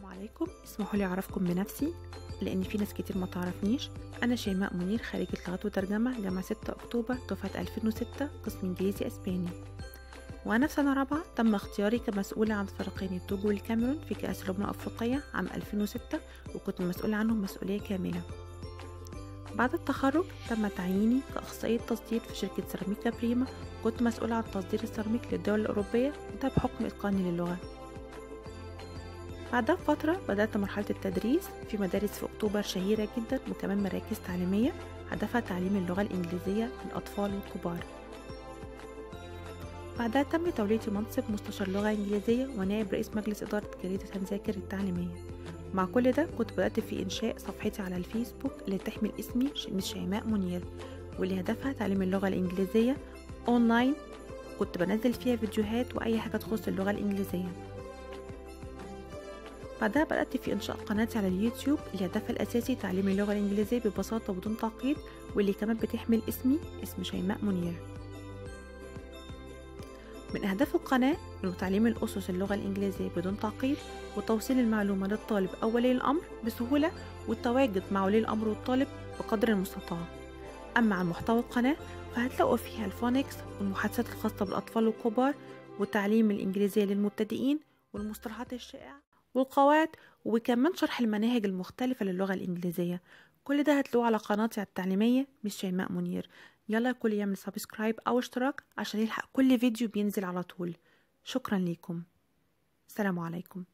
عليكم اسمحوا لي اعرفكم بنفسي لان في ناس كتير ما تعرفنيش انا شيماء منير خريجه لغات وترجمه جامعه 6 اكتوبر دفعه 2006 قسم انجليزي اسباني وانا في سنه رابعه تم اختياري كمسؤوله عن فريقين التوجو والكاميرون في كاس الامم الافريقيه عام 2006 وكنت مسؤوله عنهم مسؤوليه كامله بعد التخرج تم تعييني كأخصائية تصدير في شركة سيراميكا بريما كنت مسؤولة عن تصدير السيراميك للدول الأوروبية وده بحكم إتقاني للغة بعدها بفترة بدأت مرحلة التدريس في مدارس في أكتوبر شهيرة جدا وكمان مراكز تعليمية هدفها تعليم اللغة الإنجليزية للأطفال والكبار بعدها تم توليتي منصب مستشار لغة إنجليزية ونائب رئيس مجلس إدارة جريدة هنذاكر التعليمية مع كل ده كنت بدأت في إنشاء صفحتي على الفيسبوك اللي تحمل اسمي مس شيماء منير واللي هدفها تعليم اللغة الإنجليزية أونلاين كنت بنزل فيها فيديوهات وأي حاجة تخص اللغة الإنجليزية بعدها بدأت في إنشاء قناتي على اليوتيوب اللي هدفها الأساسي تعليم اللغة الإنجليزية ببساطة وبدون تعقيد واللي كمان بتحمل اسمي اسم شيماء منير من أهداف القناة إنه تعليم الأسس اللغة الإنجليزية بدون تعقيد وتوصيل المعلومة للطالب أو ولي الأمر بسهولة والتواجد مع ولي الأمر والطالب بقدر المستطاع أما عن محتوى القناة فهتلاقوا فيها الفونكس والمحادثات الخاصة بالأطفال والكبار وتعليم الإنجليزية للمبتدئين والمصطلحات الشائعة والقواعد وكمان شرح المناهج المختلفة للغة الإنجليزية كل ده هتلاقوه على قناتي التعليمية مش شيماء منير يلا الكل يعمل سبسكرايب أو اشتراك عشان يلحق كل فيديو بينزل على طول شكرا ليكم السلام عليكم